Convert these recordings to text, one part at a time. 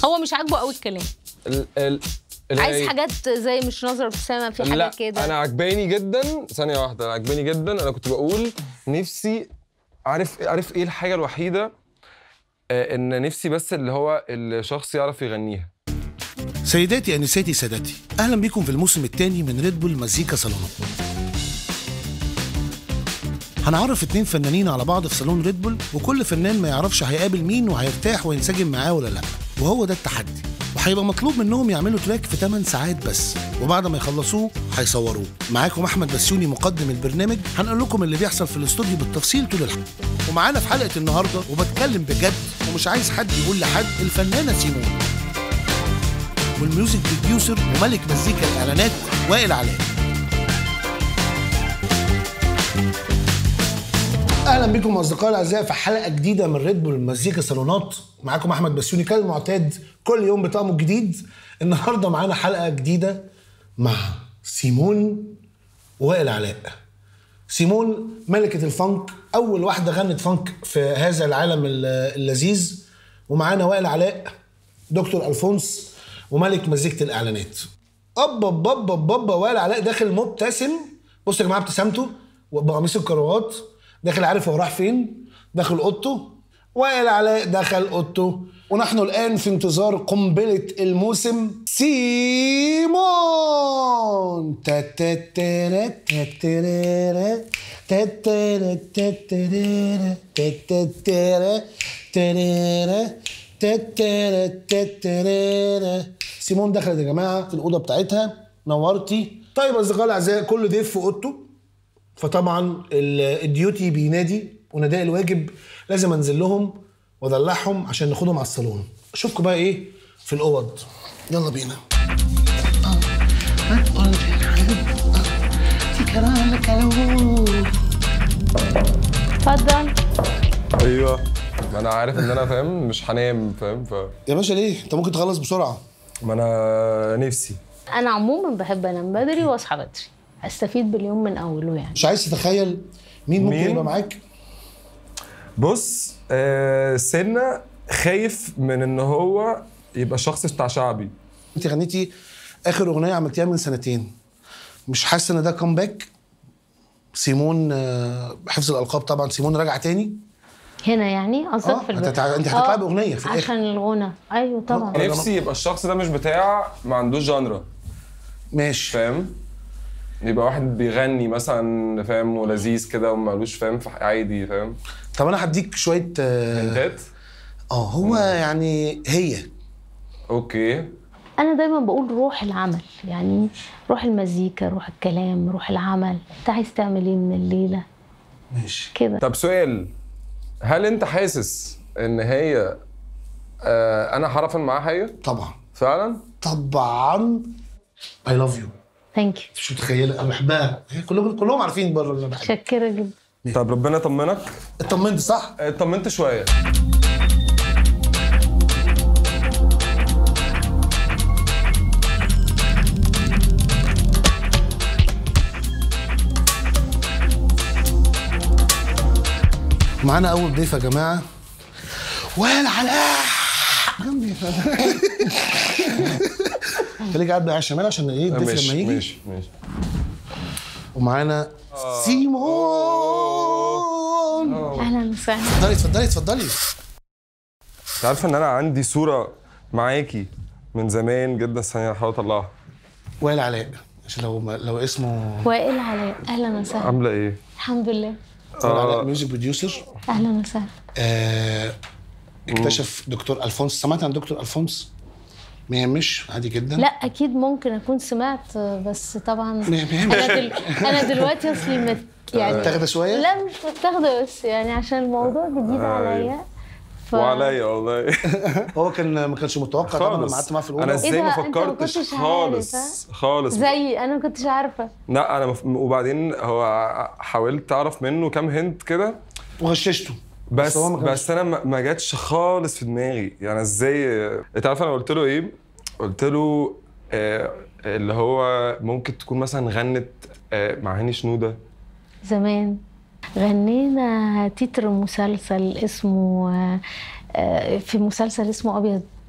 هو مش عاجبه قوي الكلام ال ال ال- عايز حاجات زي مش نظر ابتسامه في لا حاجه كده انا عجباني جدا ثانيه واحده انا عجباني جدا انا كنت بقول نفسي عارف عارف ايه الحاجه الوحيده آه ان نفسي بس اللي هو الشخص يعرف يغنيها سيداتي انساتي سادتي اهلا بكم في الموسم الثاني من ريد بول مزيكا صالونات هنعرف اتنين فنانين على بعض في صالون ريد بول وكل فنان ما يعرفش هيقابل مين وهيرتاح وينسجم معاه ولا لا وهو ده التحدي وهيبقى مطلوب منهم يعملوا تراك في 8 ساعات بس وبعد ما يخلصوه هيصوروه معاكم احمد بسيوني مقدم البرنامج هنقول لكم اللي بيحصل في الاستوديو بالتفصيل طول الحلقه ومعانا في حلقه النهارده وبتكلم بجد ومش عايز حد يقول لحد الفنانه سيمون والميوزك بروديوسر وملك مزيكا الاعلانات وائل علاء اهلا بكم اصدقائي الاعزاء في حلقه جديده من ريد بول مزيكا صالونات معاكم احمد بسيوني كالمعتاد كل يوم بطعم جديد النهارده معانا حلقه جديده مع سيمون وائل علاء سيمون ملكة الفانك أول واحدة غنت فانك في هذا العالم ال- اللذيذ ومعانا وائل علاء دكتور ألفونس وملك مزيكة الإعلانات أبا بابا بابا وائل علاء داخل مبتسم بصوا يا جماعة ابتسامته وبقميص الكروات داخل عارف هو راح فين داخل أوضته وائل علاء دخل أوضته ونحن الآن في انتظار قنبلة الموسم سيمون تاتاتارا تاتارا تاتارا تاتارا تاتارا تارارا تاتارا تاتارا سيمون دخلت يا جماعة في الأوضة بتاعتها نورتي طيب أصدقائي الأعزاء كل ضيف في أوضته فطبعا ال- الديوتي بينادي ونداء الواجب لازم انزل لهم وادلعهم عشان ناخدهم على الصالون اشوفكم بقى ايه في الاوض يلا بينا اتفضل ايوه ما انا عارف ان انا فاهم مش هنام فاهم ف يا باشا ليه انت ممكن تخلص بسرعه ما انا نفسي انا عموما بحب انام بدري واصحى بدري استفيد باليوم من اوله يعني مش عايز تتخيل مين ممكن مين؟ يبقى معاك بص آه سنه خايف من ان هو يبقى شخص بتاع شعبي انت غنيتي اخر اغنيه عملتيها من سنتين مش حاسس ان ده كومباك سيمون آه، حفظ الالقاب طبعا سيمون راجعه تاني هنا يعني قصدك اه في الب- هتتع- انت هتطلعي آه، باغنيه في الاخر عشان الغنى ايوه طبعا أنا- نفسي يبقى الشخص ده مش بتاع ما عندوش جانرا ماشي فاهم يبقى واحد بيغني مثلا فاهم ولذيذ كده ومالوش فاهم في عادي فاهم طب انا هديك شويه اه هنتات آه، هو يعني هي اوكي انا دايما بقول روح العمل يعني روح المزيكا روح الكلام روح العمل انت عايز تعمل ايه من الليله ماشي كده طب سؤال هل انت حاسس ان هي آه انا هعرف معاها حاجه طبعا فعلا طبعا اي لاف يو ثانك يو مش متخيله انا بحبها هي كلهم كلهم عارفين بره اللي انا بحبها متشكره جدا طب ربنا يطمنك اطمنت صح؟ اطمنت شويه معانا اول ضيف يا جماعه وائل علاء جنبي خليك قاعد بقى على الشمال عشان ايه الضيف لما ماشي يجي ماشي ماشي ومعانا سيمون اهلا وسهلا اتفضلي اتفضلي اتفضلي انت عارفه ان انا عندي صوره معاكي من زمان جدا ثانيه هحاول اطلعها وائل علاء عشان لو لو اسمه وائل علاء اهلا وسهلا عامله ايه الحمد لله وائل علاء آه. ميوزك بروديوسر اهلا وسهلا آه اكتشف دكتور الفونس سمعت عن دكتور الفونس ما يهمش عادي جدا لا اكيد ممكن اكون سمعت بس طبعا ما يهمش انا دل... انا دلوقتي اصلي مت... يعني متاخده شويه لا مش متاخده بس يعني عشان الموضوع جديد عليا ف... وعليا والله هو كان ما كانش متوقع طبعا لما قعدت معاه في الاوضه انا ازاي ما إيه ده؟ أنت ما فكرتش كنتش خالص عارف، خالص زي انا ما كنتش عارفه لا انا مف... وبعدين هو حاولت اعرف منه كام هنت كده وغششته بس هو ما كانش- بس انا ما ما جاتش خالص في دماغي يعني ازاي انت عارف انا قلت له ايه قلت له آه اللي هو ممكن تكون مثلا غنت آه مع هاني شنوده زمان غنينا تتر مسلسل اسمه آه، آه، في مسلسل اسمه ابيض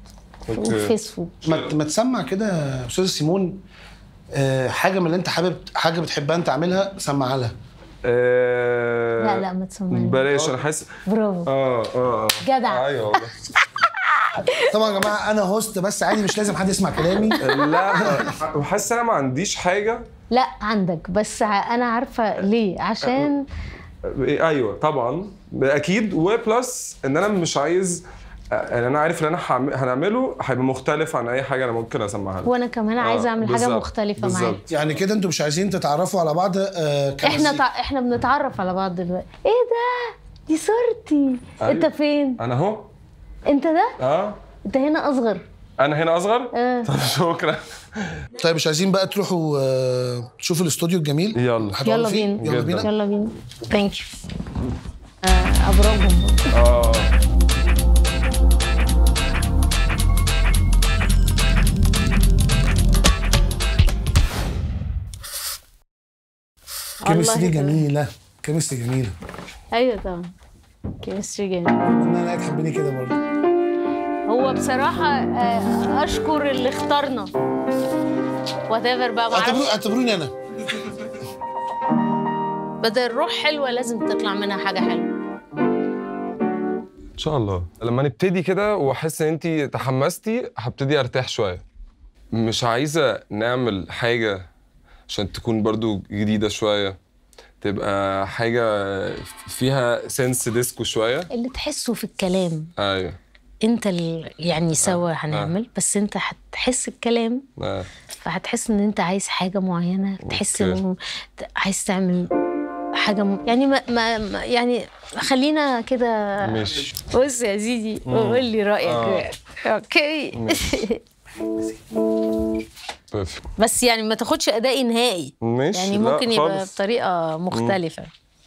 وفيسبوك ما ما تسمع كده يا استاذ سيمون آه، حاجه من اللي انت حابب حاجه بتحبها انت عاملها سمعها لها آه، لا لا ما تسمعني بلاش انا حاسس برافو اه اه اه جدع. ايوه والله. طبعا يا جماعه انا هوست بس عادي مش لازم حد يسمع كلامي لا وحاسس انا ما عنديش حاجه لا عندك بس ع- انا عارفه ليه عشان ايوه طبعا اكيد وبلس ان انا مش عايز ان انا عارف ان انا هعم- هنعمله هيبقى مختلف عن اي حاجه انا ممكن اسمعها لك. وانا كمان عايزه آه، اعمل حاجه بالظبط، مختلفه معاك بالظبط. يعني كده انتوا مش عايزين تتعرفوا على بعض آه كمزيكا. احنا تع... احنا بنتعرف على بعض دلوقتي ايه ده دي صورتي أيوة. انت فين انا اهو انت ده اه انت هنا اصغر انا هنا اصغر آه. طب شكرا طيب مش عايزين بقى تروحوا آه تشوفوا الاستوديو الجميل يلا. هتقعدوا يلا فيه؟ بينا. يلا جداً. بينا يلا بينا ثانك يو ابراجهم اه كيمستري والله جميله كيمستري جميله ايوه طبعا كيمستري جميل ان انا تحبني كده برضه هو بصراحه آه، اشكر اللي اختارنا وات ايفر بقى اعتبروني معرفش اعتبروني انا بدل الروح حلوه لازم تطلع منها حاجه حلوه ان شاء الله لما نبتدي كده واحس ان انت تحمستي هبتدي ارتاح شويه مش عايزه نعمل حاجه عشان تكون برضو جديده شويه تبقى حاجه فيها سنس ديسكو شويه اللي تحسه في الكلام ايوه انت ال... يعني سوا هنعمل بس انت هتحس الكلام آه. فهتحس ان انت عايز حاجه معينه تحس أوكي. انه ت- عايز تعمل حاجه م... يعني ما... ما... ما يعني خلينا كده ماشي بص يا سيدي وقول لي رايك آه. اوكي بيرفكت. بس يعني ما تاخدش ادائي نهائي ماشي يعني لا ممكن يبقى خالص. بطريقه مختلفه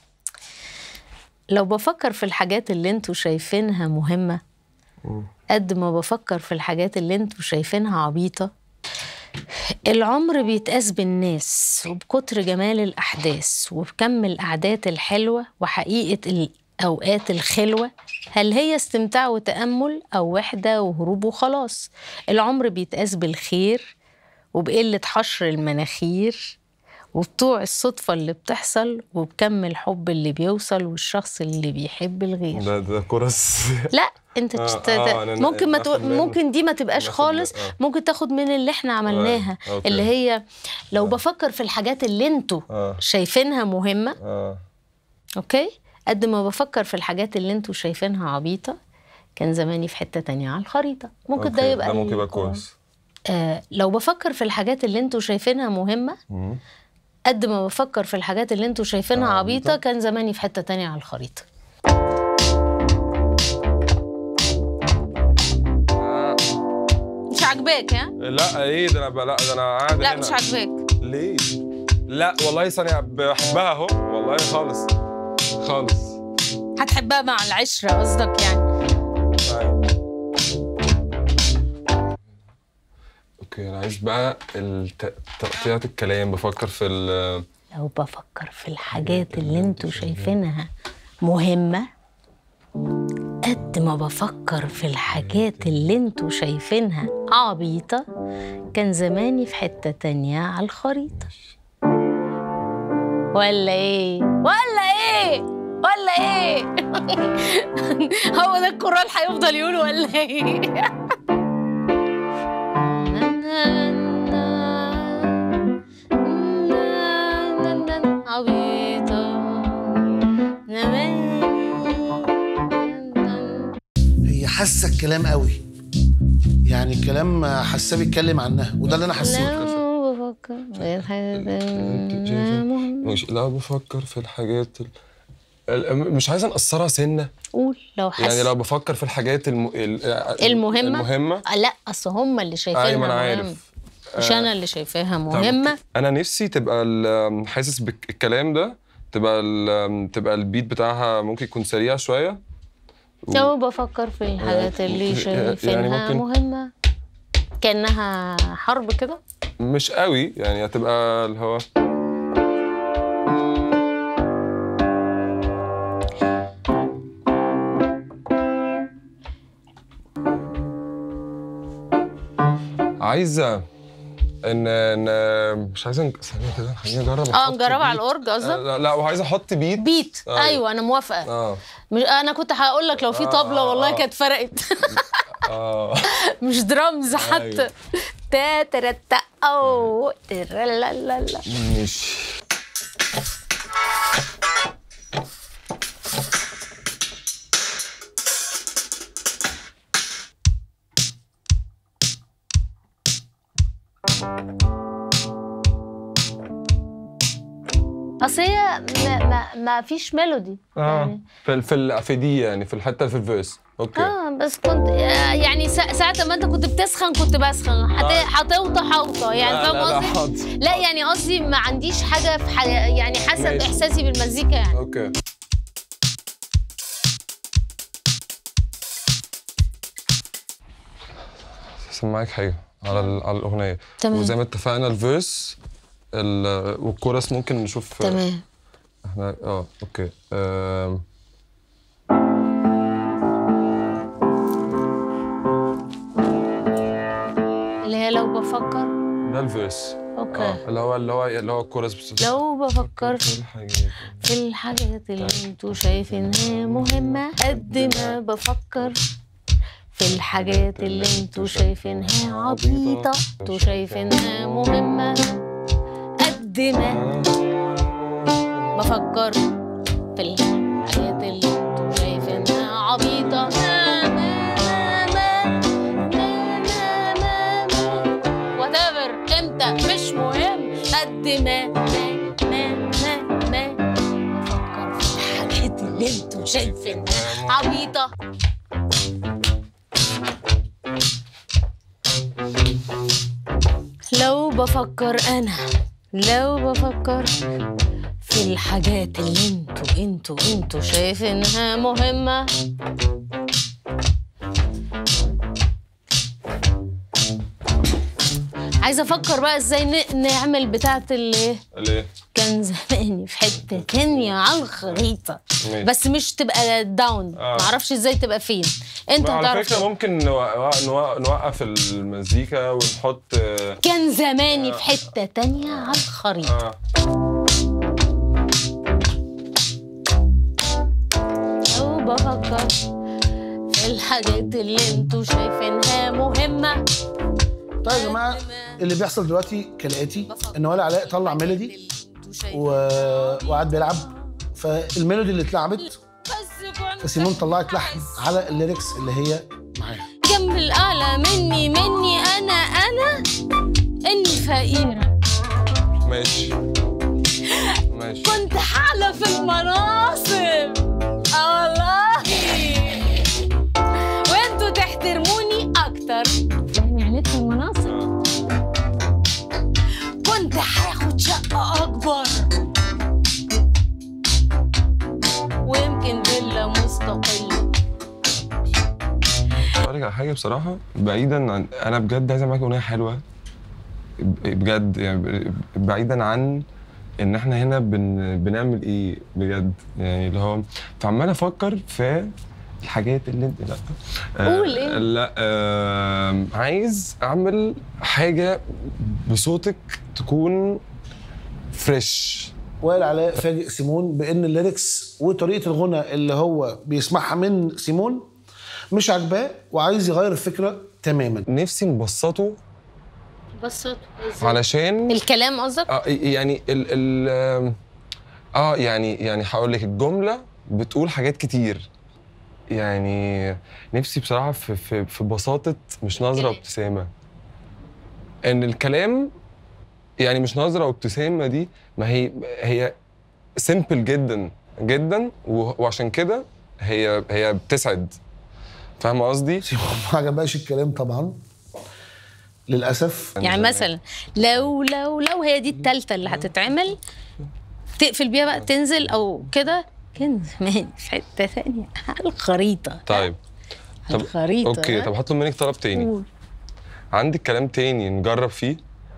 لو بفكر في الحاجات اللي انتوا شايفينها مهمه قد ما بفكر في الحاجات اللي انتوا شايفينها عبيطه العمر بيتقاس بالناس وبكتر جمال الأحداث وبكم القعدات الحلوة وحقيقة الأوقات الخلوة هل هي استمتاع وتأمل أو وحدة وهروب وخلاص العمر بيتقاس بالخير وبقلة حشر المناخير وبطوع الصدفة اللي بتحصل وبكم الحب اللي بيوصل والشخص اللي بيحب الغير ده ده كورس لا انت آه، تشت... آه، أنا- ممكن ما ناخد تو... من- ممكن دي ما تبقاش ناخد خالص من- آه. ممكن تاخد من اللي احنا عملناها آه، أوكي. اللي هي لو بفكر في الحاجات اللي انتوا آه. شايفينها مهمة اه اوكي قد ما بفكر في الحاجات اللي انتوا شايفينها عبيطة كان زماني في حتة تانية على الخريطة ممكن ده أوكي، يبقى ده ممكن يبقى ال- كويس آه لو بفكر في الحاجات اللي انتوا شايفينها مهمة مم. قد ما بفكر في الحاجات اللي انتوا شايفينها آه، عبيطة عبيطة. كان زماني في حتة تانية على الخريطة مش عاجباك ها؟ لا ايه ده انا بقى لا ده انا قاعد لا هنا. مش عاجباك ليه؟ لا والله ثانية بحبها اهو والله خالص خالص هتحبها مع العشرة قصدك يعني أيوة. اوكي انا عايز بقى الت- تقطيعة الكلام بفكر في ال لو بفكر في الحاجات اللي انتوا شايفينها مهمة قد ما بفكر في الحاجات اللي انتوا شايفينها عبيطة كان زماني في حتة تانية على الخريطة ولا ايه ولا ايه ولا ايه هو ده الكورال هيفضل يقول ولا ايه عبيطة هي حاسه الكلام قوي يعني الكلام حاسه بيتكلم عنها وده اللي انا حسيته لا بفكر مش لا بفكر في الحاجات ال... ال- مش عايز نقصرها سنة قول لو حاسس يعني لو بفكر في الحاجات الم... ال- المهمة المهمة آه، لا اصل هم اللي شايفينها ايوه ما انا مهمة. عارف مش انا اللي شايفاها طب مهمة انا نفسي تبقى ال- حاسس بالكلام ده تبقى ال- تبقى البيت بتاعها ممكن يكون سريع شويه لو بفكر في الحاجات اللي يعني شايفينها ممكن- مهمة كأنها حرب كده مش قوي يعني هتبقى اللي هو عايزه ان ان مش عايزه نج- ثانيه كده خليني اجرب اه أحط نجربها على بيت. الاورج آه، قصدك لا, لا وعايز احط بيت بيت أيوة. ايوه انا موافقه اه مش انا كنت هقول لك لو في آه، طبله آه، والله آه. كانت فرقت اه مش درامز حتى أيوة. تا ترا تا او ترا لا لا لا مش اصل هي ما, ما, ما فيش ميلودي اه في ال- في ال- في دي يعني في الحته في الفيرس اوكي اه بس كنت آه، يعني سا- ساعة ما انت كنت بتسخن كنت بسخن هت- آه. هتوطى حوطة يعني لا، فاهم لا، لا، قصدي؟ حاضر. لا يعني قصدي ما عنديش حاجة في ح... يعني حسب ماشي. احساسي بالمزيكا يعني اوكي سمعك حاجه على ال- على الاغنيه تمام. وزي ما اتفقنا الفيرس ال- والكورس ممكن نشوف تمام احنا اه اوكي آم، اللي هي لو بفكر ده الفيرس اوكي اه اللي هو اللي هو اللي هو الكورس بس لو بفكر في الحاجات في الحاجات اللي انتوا شايفينها مهمة قد ما بفكر في الحاجات اللي انتوا شايفينها عبيطة انتوا شايفينها مهمة قد ما بفكر في الحاجات اللي انتوا شايفينها عبيطة ما ما ما ما ما ما ما whatever امتى مش مهم قد ما ما ما ما ما بفكر في الحاجات اللي انتوا شايفينها عبيطة لو بفكر انا لو بفكر في الحاجات اللي انتوا انتوا انتوا شايفينها مهمة عايزة افكر بقى ازاي ن- نعمل بتاعت اللي ليه؟ كان زماني في حتة تانية على الخريطة ماشي. بس مش تبقى داون آه. معرفش ازاي تبقى فين انت على هتعرف فكره ممكن نوق- نوق- نوقف المزيكا ونحط آه، كان زماني في حتة تانية على الخريطة اه لو بفكر في الحاجات اللي انتوا شايفينها مهمة طيب يا جماعه اللي بيحصل دلوقتي كالاتي ان ولا علاء طلع ميلودي و... وقعد بيلعب فالميلودي اللي اتلعبت بس كنت فسيمون طلعت لحن على الليركس اللي هي معاها جنب الأعلى مني مني أنا أنا إني فقيرة ماشي ماشي كنت حالة في المناصب اه والله وانتوا تحترموني اكتر يعني عليك المناصب آه. كنت هاخد شقة اكبر ويمكن فيلا مستقلة اقول لك على حاجه بصراحه بعيدا عن انا بجد عايز معاك اغنيه حلوه بجد يعني بعيدا عن ان احنا هنا بن... بنعمل ايه بجد يعني اللي هو فعمال افكر في الحاجات اللي انت لا قول إيه؟ لا آه... عايز اعمل حاجه بصوتك تكون فريش وائل علاء فاجئ سيمون بان الليركس وطريقه الغنى اللي هو بيسمعها من سيمون مش عاجباه وعايز يغير الفكره تماما نفسي نبسطه بسطوا علشان الكلام قصدك؟ اه يعني ال ال اه يعني يعني هقول لك الجمله بتقول حاجات كتير يعني نفسي بصراحه في في, في بساطه مش نظره كلام. وابتسامه ان الكلام يعني مش نظره وابتسامه دي ما هي هي سيمبل جدا جدا و- وعشان كده هي هي بتسعد فاهم قصدي؟ سيمون ما عجبهاش الكلام طبعا للاسف يعني مثلا لو لو لو هي دي التالتة اللي هتتعمل تقفل بيها بقى تنزل او كده كان زمان في حتة ثانية على الخريطة طيب على الخريطة اوكي طب هطلب منك طلب تاني قول. عندك كلام تاني نجرب فيه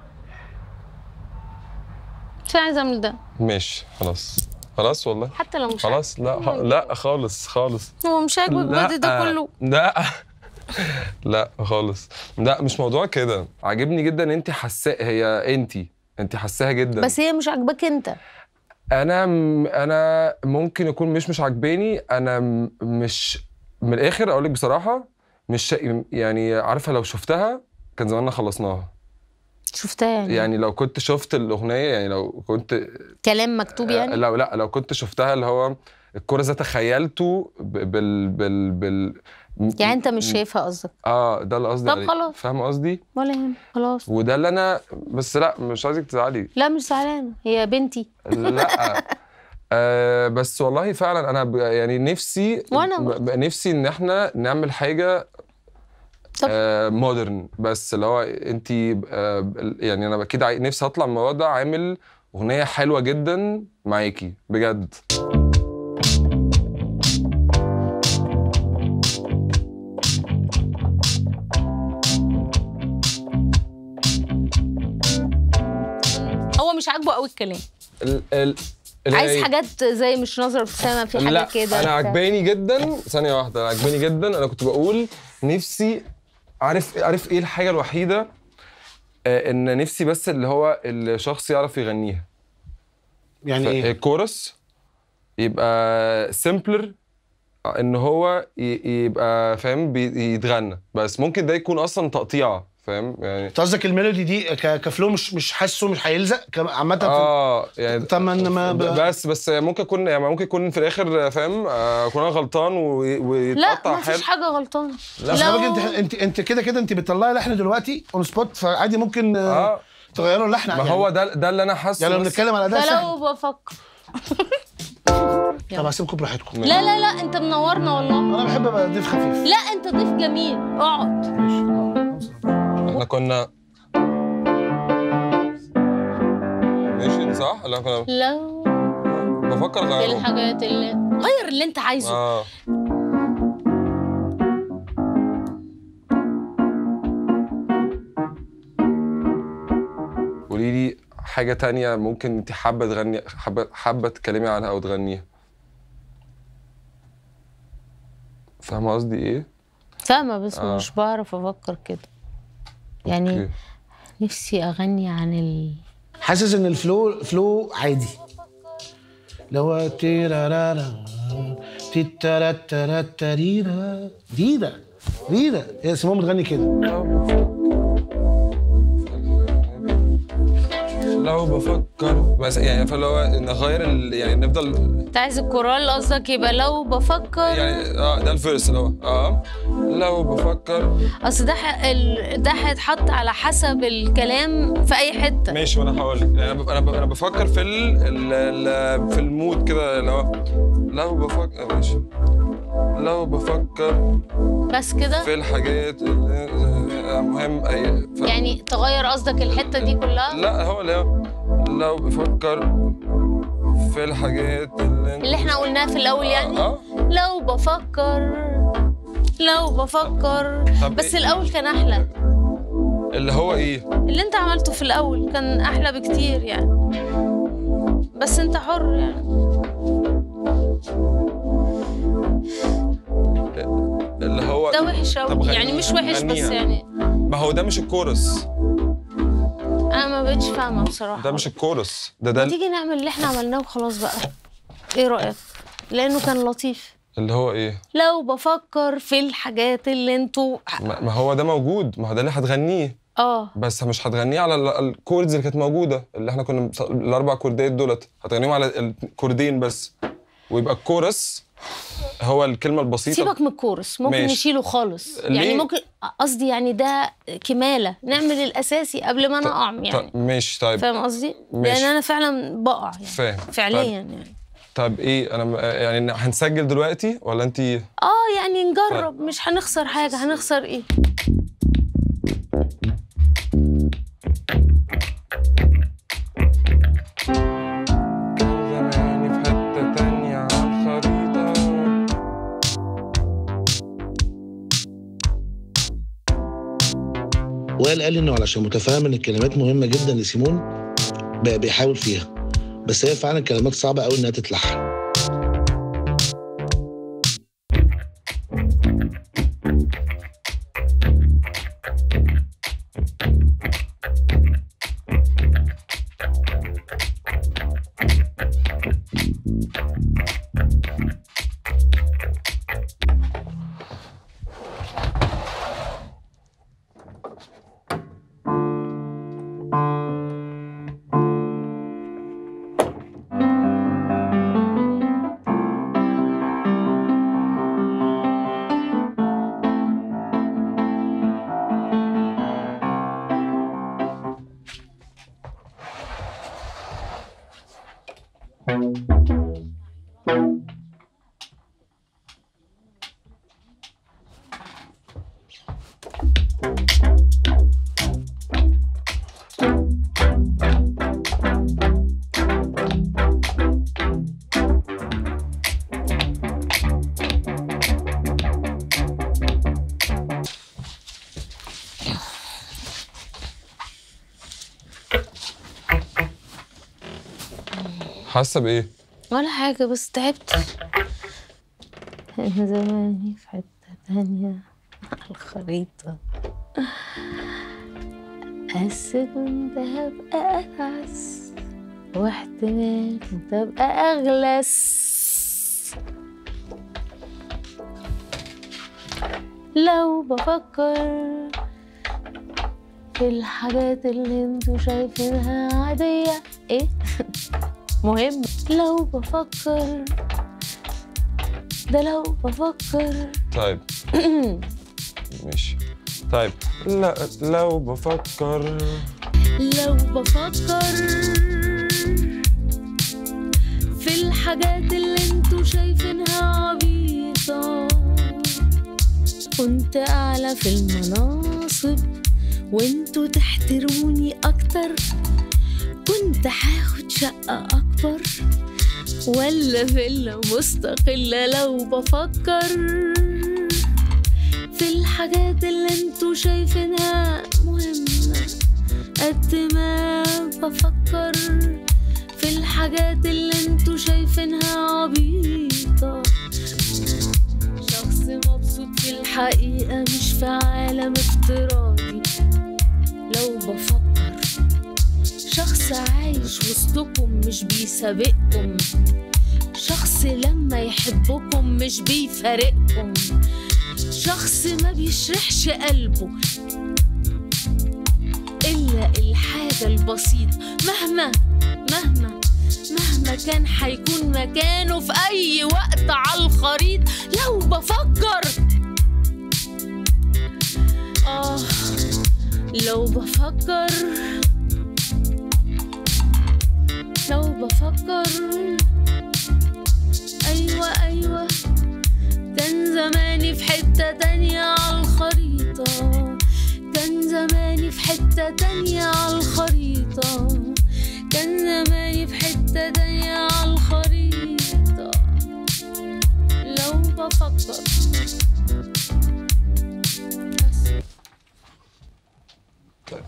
مش عايزة اعمل ده ماشي خلاص خلاص والله حتى لو مش خلاص لا ح... لا خالص خالص عاجبك. هو مش عاجبك بعد ده كله لا لا خالص لا مش موضوع كده عاجبني جدا ان انت حاساه هي انت انت حاساها جدا بس هي مش عاجباك انت انا م- انا ممكن يكون مش مش عاجباني انا م- مش من الاخر اقول لك بصراحه مش شا- يعني عارفه لو شفتها كان زماننا خلصناها شفتها يعني, يعني لو كنت شفت الاغنيه يعني لو كنت كلام مكتوب يعني لو لا لو كنت شفتها اللي هو الكورس ده تخيلته ب- بال بال بال يعني انت مش شايفها قصدك اه ده اللي قصدي طب عليه. خلاص. فاهمه قصدي ولا يهم خلاص وده اللي انا بس لا مش عايزك تزعلي لا مش زعلانه هي بنتي لا آه بس والله فعلا انا ب- يعني نفسي وأنا ب- برضه. ب- نفسي ان احنا نعمل حاجه طب. آه مودرن بس اللي هو انت آه يعني انا اكيد عاي- نفسي اطلع من الموضوع ده عامل اغنيه حلوه جدا معاكي بجد هو مش عاجبه قوي الكلام ال ال اللي عايز هي- حاجات زي مش نظر ابتسامه في حاجه لا كده انا بتاع. عجباني جدا ثانيه واحده انا عجباني جدا انا كنت بقول نفسي عارف عارف ايه الحاجه الوحيده آه ان نفسي بس اللي هو الشخص يعرف يغنيها يعني ايه الكورس يبقى سيمبلر ان هو ي- يبقى فاهم بي- يتغنى بس ممكن ده يكون اصلا تقطيع فاهم يعني انت قصدك الميلودي دي ك- كفلو مش مش حاسه مش هيلزق ك- عامه في- اه يعني طب ما انما ب- ب- بس بس ممكن يكون يعني ممكن يكون في الاخر فاهم آه، اكون انا غلطان و- لا ويتقطع ما فيش حاجه غلطانه لا، بس لو- خلي بالك انت انت انت كده كده انت بتطلعي لحن دلوقتي اون سبوت فعادي ممكن آه. اه تغيروا اللحن ما يعني. هو ده ده اللي انا حاسه يعني لو بس. بنتكلم على اداء سهل فلو بفكر طب هسيبكم براحتكم لا لا لا انت منورنا والله انا بحب ابقى ضيف خفيف لا انت ضيف جميل اقعد ماشي اه خلاص. احنا كنا ماشي صح ولا كنا لو بفكر في غيره الحاجات اللي غير اللي انت عايزه اه قولي لي حاجة تانية ممكن انت حابة تغني حابة حابة تتكلمي عنها او تغنيها فاهمة قصدي ايه؟ فاهمه بس آه. مش بعرف افكر كده يعني أوكي. نفسي اغني عن ال... حاسس ان الفلو فلو عادي اللي هو تيرارارا تيتاراتاراتاريرا ديدا ديدا هي سيمون بتغني كده لو بفكر بس يعني فاللي هو نغير ال... يعني نفضل انت عايز الكورال قصدك يبقى لو بفكر يعني اه ده الفيرس اللي هو اه لو بفكر اصل ده ح... ال... ده هيتحط على حسب الكلام في اي حته ماشي وانا هقول لك يعني انا ب- انا ب- انا بفكر في ال... ال... ال... في المود كده اللي هو لو بفكر ماشي لو بفكر بس كده في الحاجات اللي مهم اي ف... يعني تغير قصدك الحته دي كلها لا هو اللي هو لو بفكر في الحاجات اللي, اللي احنا قلناه في الاول يعني اه لو بفكر لو بفكر طب بس إيه؟ الاول كان احلى اللي هو ايه اللي انت عملته في الاول كان احلى بكتير يعني بس انت حر يعني اللي هو ده وحش طب قوي غني- يعني مش وحش بس غنيها. يعني ما هو ده مش الكورس انا ما بقتش فاهمه بصراحه ده مش الكورس ده ده ال- تيجي نعمل اللي احنا عملناه وخلاص بقى ايه رايك لانه كان لطيف اللي هو ايه لو بفكر في الحاجات اللي انتوا ما ما هو ده موجود ما هو ده اللي هتغنيه اه بس مش هتغنيه على ال- الكوردز اللي كانت موجوده اللي احنا كنا بص- الاربع كوردات دولت هتغنيهم على الكوردين بس ويبقى الكورس هو الكلمه البسيطه سيبك من الكورس ممكن ماشي. نشيله خالص ليه؟ يعني ممكن قصدي يعني ده كماله نعمل الاساسي قبل ما انا اقع يعني طب ماشي طيب فاهم قصدي؟ ماشي. لان انا فعلا بقع يعني فاهم فعليا طيب, يعني طيب ايه انا م- يعني هنسجل دلوقتي ولا انت اه يعني نجرب مش هنخسر حاجه هنخسر ايه؟ زماني في حته تانية على الخريطه وائل قال انه علشان متفاهم ان الكلمات مهمه جدا لسيمون بقى بيحاول فيها بس هي فعلا كلمات صعبه قوي انها تتلحن حاسه بايه ولا حاجة بس تعبت أنا زماني في حتة تانية على الخريطة بس كنت هبقى أتعس واحتمال كنت أبقى أغلس لو بفكر في الحاجات اللي انتوا شايفينها عادية ايه مهم لو بفكر ده لو بفكر طيب ماشي طيب لا لو بفكر لو بفكر في الحاجات اللي انتوا شايفينها عبيطة كنت أعلى في المناصب وانتوا تحترموني أكتر كنت هاخد شقة أكبر ولا فيلا مستقلة لو بفكر في الحاجات اللي انتوا شايفينها مهمة قد ما بفكر في الحاجات اللي انتوا شايفينها عبيطة شخص مبسوط في الحقيقة مش في عالم افتراضي لو بفكر شخص عايش وسطكم مش بيسابقكم شخص لما يحبكم مش بيفارقكم شخص ما بيشرحش قلبه إلا الحاجة البسيطة مهما مهما مهما كان هيكون مكانه في أي وقت على الخريط لو بفكر آه لو بفكر لو بفكر أيوة أيوة كان زماني في حتة تانية على الخريطة كان زماني في حتة تانية على الخريطة كان زماني في حتة تانية على الخريطة لو بفكر بس طيب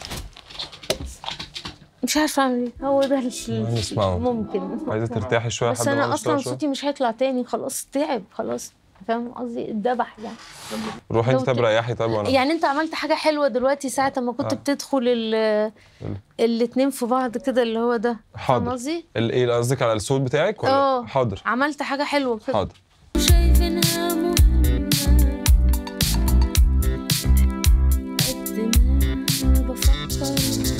مش عارفة أعمل إيه هو ده ال- نسمعه. ممكن عايزه ترتاحي شويه بس لحد ما أنا نشتغل أصلا شوية؟ صوتي مش هيطلع تاني خلاص تعب خلاص فاهم قصدي اتذبح يعني روحي انت لو طب ت- ريحي طب وانا يعني انت عملت حاجه حلوه دلوقتي ساعه ما كنت آه. بتدخل ال الاتنين في بعض كده اللي هو ده فاهم حاضر قصدي ال- ايه قصدك على الصوت بتاعك ولا اه حاضر عملت حاجه حلوه كده حاضر شايفينها مهمة قد ما بفكر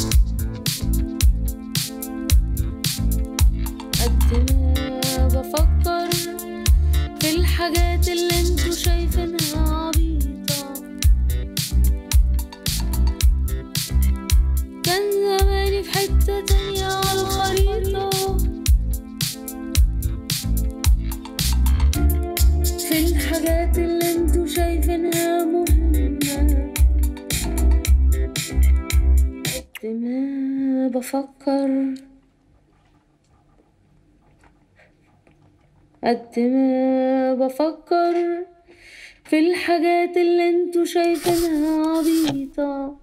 قد ما بفكر في الحاجات اللي انتوا شايفينها عبيطة كان زماني في حتة تانية على الخريطة في الحاجات اللي انتوا شايفينها مهمة قد ما بفكر قد ما بفكر في الحاجات اللي انتوا شايفينها عبيطة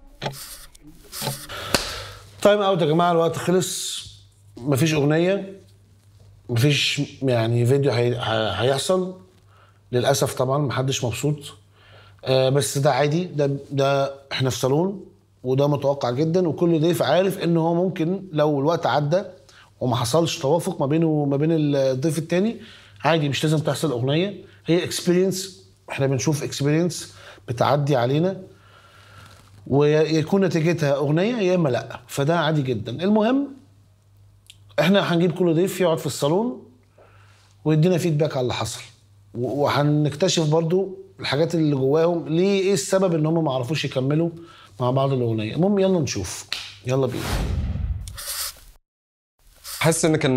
تايم اوت يا جماعه الوقت خلص مفيش اغنيه مفيش يعني فيديو هي... ه- هيحصل للاسف طبعا محدش مبسوط آه بس ده عادي ده ده احنا في صالون وده متوقع جدا وكل ضيف عارف ان هو ممكن لو الوقت عدى وما حصلش توافق ما بينه وما بين الضيف التاني عادي مش لازم تحصل اغنيه هي اكسبيرينس احنا بنشوف اكسبيرينس بتعدي علينا ويكون نتيجتها اغنيه يا اما لا فده عادي جدا المهم احنا هنجيب كل ضيف يقعد في الصالون ويدينا فيدباك على اللي حصل و- وهنكتشف برضو الحاجات اللي جواهم ليه ايه السبب ان هم ما عرفوش يكملوا مع بعض الاغنيه المهم يلا نشوف يلا بينا حاسس ان كان محت...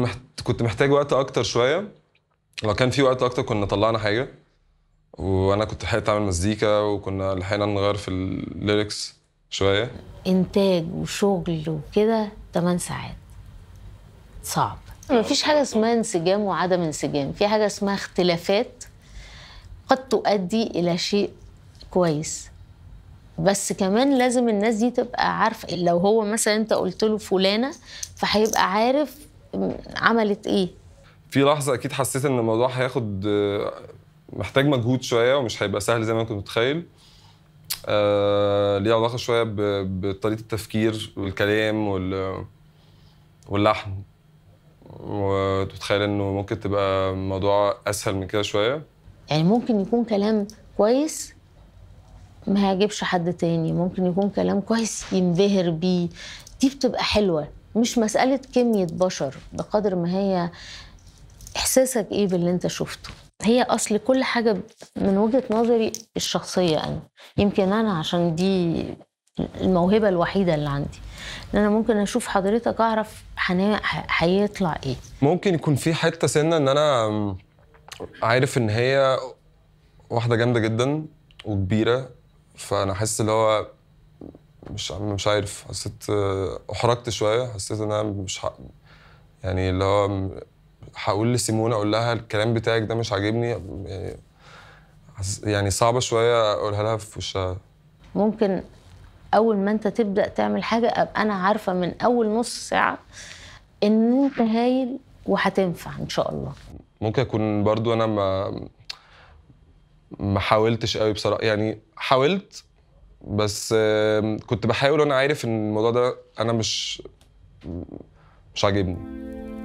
كنت محتاج وقت اكتر شويه لو كان في وقت اكتر كنا طلعنا حاجه وانا كنت لحقت اعمل مزيكا وكنا لحقنا نغير في الليركس شويه انتاج وشغل وكده 8 ساعات صعب مفيش حاجه اسمها انسجام وعدم انسجام في حاجه اسمها اختلافات قد تؤدي الى شيء كويس بس كمان لازم الناس دي تبقى عارفه لو هو مثلا انت قلت له فلانه فهيبقى عارف عملت ايه في لحظه اكيد حسيت ان الموضوع هياخد آه، محتاج مجهود شويه ومش هيبقى سهل زي ما أنا كنت متخيل آه ليه علاقه شويه ب- بطريقه التفكير والكلام وال واللحن وتتخيل انه ممكن تبقى الموضوع اسهل من كده شويه يعني ممكن يكون كلام كويس ما يعجبش حد تاني ممكن يكون كلام كويس ينبهر بيه دي بتبقى حلوة مش مسألة كمية بشر بقدر ما هي إحساسك إيه باللي أنت شفته هي أصل كل حاجة من وجهة نظري الشخصية أنا يمكن أنا عشان دي الموهبة الوحيدة اللي عندي إن أنا ممكن أشوف حضرتك أعرف هنا- ه- هيطلع إيه ممكن يكون في حته سنه ان انا عارف ان هي واحده جامده جدا وكبيره فانا حاسس اللي هو مش مش عارف حسيت احرجت شويه حسيت ان انا مش ح... يعني اللي هو هقول لسيمونه اقول لها الكلام بتاعك ده مش عاجبني يعني حس- يعني صعبه شويه اقولها لها في وشها ممكن اول ما انت تبدا تعمل حاجه ابقى انا عارفه من اول نص ساعه ان انت هايل وهتنفع ان شاء الله ممكن اكون برضو انا ما ما حاولتش قوي بصراحه يعني حاولت بس آم، كنت بحاول وانا عارف ان الموضوع ده انا مش مش عاجبني